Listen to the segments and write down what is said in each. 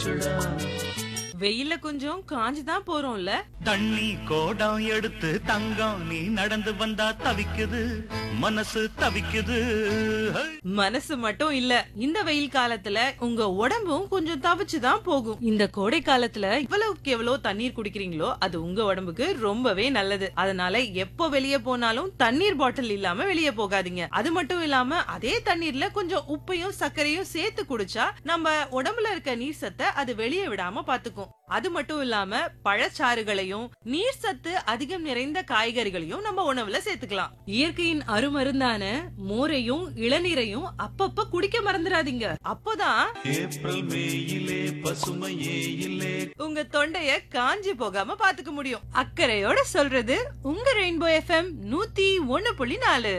போச்சுடா வெயில்ல கொஞ்சம் காஞ்சு தான் போறோம்ல தண்ணி கோடம் எடுத்து தங்கம் நீ நடந்து வந்தா தவிக்குது மனசு தவிக்குது ஹை! மனசு மட்டும் இல்ல இந்த வெயில் காலத்துல உங்க உடம்பும் கொஞ்சம் தவிச்சு தான் போகும் இந்த கோடை காலத்துல இவ்வளவுக்கு எவ்வளவு தண்ணீர் குடிக்கிறீங்களோ அது உங்க உடம்புக்கு ரொம்பவே நல்லது அதனால எப்போ வெளியே போனாலும் தண்ணீர் பாட்டில் இல்லாம வெளியே போகாதீங்க அது மட்டும் இல்லாம அதே தண்ணீர்ல கொஞ்சம் உப்பையும் சர்க்கரையும் சேர்த்து குடிச்சா நம்ம உடம்புல இருக்க நீர் சத்தை அது வெளியே விடாம பாத்துக்கும் அது மட்டும் இல்லாம பழச்சாறுகளையும் நீர் சத்து அதிகம் நிறைந்த காய்கறிகளையும் நம்ம உணவுல சேர்த்துக்கலாம் இயற்கையின் அருமருந்தான மோரையும் இளநீரையும் அப்பப்ப குடிக்க மறந்துடாதீங்க அப்போதான் ஏப்ரல் மேயிலே பசுமையே இல்லே உங்க தொண்டைய காஞ்சி போகாம பாத்துக்க முடியும் அக்கறையோட சொல்றது உங்க ரெயின்போ எஃப்எம் நூத்தி ஒண்ணு புள்ளி நாலு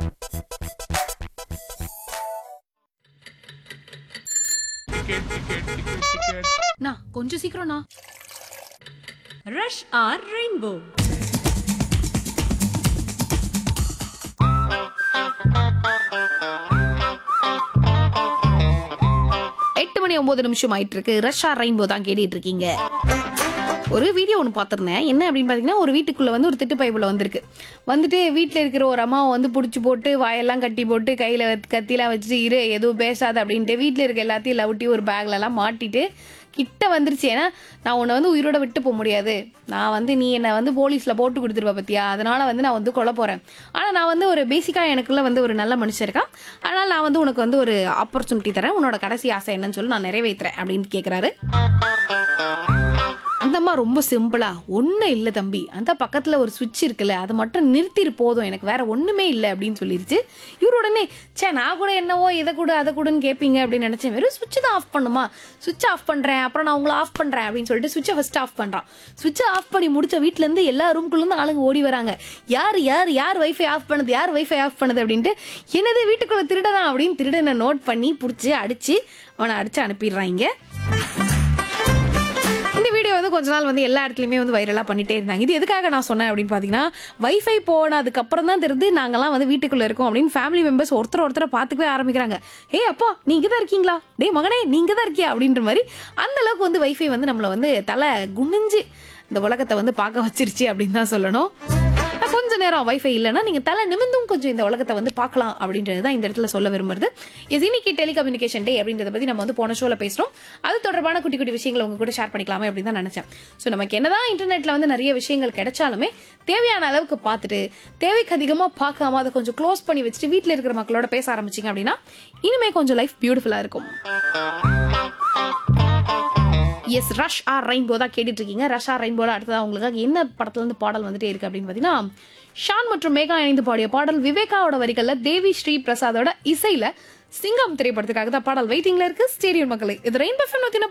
நா கொஞ்சம் சீக்கிரம் நா ரஷ் ஆர் ரெயின்போ எட்டு மணி ஒன்பது நிமிஷம் ஆயிட்டு இருக்கு ரஷ்ஷா ரெயின்போ தான் கேட்டுட்டு இருக்கீங்க ஒரு வீடியோ ஒன்று பார்த்துருந்தேன் என்ன அப்படின்னு பார்த்தீங்கன்னா ஒரு வீட்டுக்குள்ளே வந்து ஒரு திட்டு பைப்பில் வந்திருக்கு வந்துட்டு வீட்டில் இருக்கிற ஒரு அம்மாவை வந்து பிடிச்சி போட்டு வாயெல்லாம் கட்டி போட்டு கையில் கத்திலாம் வச்சுட்டு இரு எதுவும் பேசாத அப்படின்ட்டு வீட்டில் இருக்க எல்லாத்தையும் லவுட்டி ஒரு பேக்லலாம் மாட்டிட்டு கிட்ட வந்துருச்சு ஏன்னா நான் உன்னை வந்து உயிரோட விட்டு போக முடியாது நான் வந்து நீ என்னை வந்து போலீஸில் போட்டு கொடுத்துருவ பத்தியா அதனால வந்து நான் வந்து கொல்ல போகிறேன் ஆனால் நான் வந்து ஒரு பேசிக்காக எனக்குள்ள வந்து ஒரு நல்ல மனுஷன் இருக்கான் அதனால் நான் வந்து உனக்கு வந்து ஒரு ஆப்பர்ச்சுனிட்டி தரேன் உன்னோட கடைசி ஆசை என்னன்னு சொல்லி நான் நிறைவேற்றுறேன் அப்படின்னு கேட்குறாரு அந்த அம்மா ரொம்ப சிம்பிளா ஒன்றும் இல்லை தம்பி அந்த பக்கத்தில் ஒரு சுவிட்ச் இருக்குல்ல அதை மட்டும் நிறுத்திட்டு போதும் எனக்கு வேற ஒன்றுமே இல்லை அப்படின்னு சொல்லிருச்சு இவர் உடனே சே நான் கூட என்னவோ இதை கூட அதை கூடன்னு கேட்பீங்க அப்படின்னு நினச்சேன் வெறும் சுவிட்ச் தான் ஆஃப் பண்ணுமா சுவிட்ச் ஆஃப் பண்ணுறேன் அப்புறம் நான் உங்களை ஆஃப் பண்ணுறேன் அப்படின்னு சொல்லிட்டு சுவிட்சை ஃபஸ்ட் ஆஃப் பண்ணுறான் சுவிட்சை ஆஃப் பண்ணி முடிச்ச வீட்டிலேருந்து எல்லா ரூம்குள்ளேருந்து ஆளுங்க ஓடி வராங்க யார் யார் யார் வைஃபை ஆஃப் பண்ணுது யார் வைஃபை ஆஃப் பண்ணுது அப்படின்ட்டு என்னது வீட்டுக்குள்ளே திருடனா அப்படின்னு திருடனை நோட் பண்ணி பிடிச்சி அடித்து அவனை அடித்து அனுப்பிடுறாங்க இந்த வீடியோ வந்து கொஞ்ச நாள் வந்து எல்லா இடத்துலையுமே வந்து வைரலாக பண்ணிட்டே இருந்தாங்க இது எதுக்காக நான் சொன்னேன் அப்படின்னு பார்த்தீங்கன்னா வைஃபை போனதுக்கு அப்புறம் தான் தெரிஞ்சு நாங்கெல்லாம் வந்து வீட்டுக்குள்ளே இருக்கோம் அப்படின்னு ஃபேமிலி மெம்பர்ஸ் ஒருத்தர் ஒருத்தரை பார்த்துக்கவே ஆரம்பிக்கிறாங்க ஏய் அப்பா நீங்க தான் இருக்கீங்களா டேய் மகனே நீங்க தான் இருக்கியா அப்படின்ற மாதிரி அந்த அளவுக்கு வந்து வைஃபை வந்து நம்மளை வந்து தலை குனிஞ்சு இந்த உலகத்தை வந்து பார்க்க வச்சிருச்சு அப்படின்னு தான் சொல்லணும் கொஞ்ச நேரம் வைஃபை இல்லைன்னா நீங்கள் தலை நிமிந்தும் கொஞ்சம் இந்த உலகத்தை வந்து பார்க்கலாம் அப்படின்றது தான் இந்த இடத்துல சொல்ல விரும்புறது இது இன்னைக்கு டெலிகம்யூனிகேஷன் டே அப்படின்றத பற்றி நம்ம வந்து போன ஷோவில் பேசுகிறோம் அது தொடர்பான குட்டி குட்டி விஷயங்களை உங்க கூட ஷேர் பண்ணிக்கலாமே அப்படின்னு தான் நினச்சேன் ஸோ நமக்கு என்னதான் இன்டர்நெட்டில் வந்து நிறைய விஷயங்கள் கிடைச்சாலுமே தேவையான அளவுக்கு பார்த்துட்டு தேவைக்கு அதிகமாக பார்க்காம அதை கொஞ்சம் க்ளோஸ் பண்ணி வச்சுட்டு வீட்டில் இருக்கிற மக்களோட பேச ஆரம்பிச்சிங்க அப்படின்னா இனிமே கொஞ்சம் லைஃப் பியூட்டிஃபுல்லாக இருக்கும் எஸ் ரஷ் ஆர் ரெயின்போ தான் கேட்டுட்டு இருக்கீங்க ரஷ் ஆர் ரெயின்போல அடுத்ததாக உங்களுக்கு என்ன படத்துல இருந்து பாடல் வந்துட்டே இருக்கு அப்படின்னு பார்த்தீங்கன்னா ஷான் மற்றும் மேகா இணைந்து பாடிய பாடல் விவேகாவோட வரிகள்ல தேவி ஸ்ரீ பிரசாதோட இசையில சிங்கம் திரைப்படத்துக்காக தான் பாடல் வெயிட்டிங்ல இருக்கு ஸ்டேடியம் மக்களை இது ரெயின்போ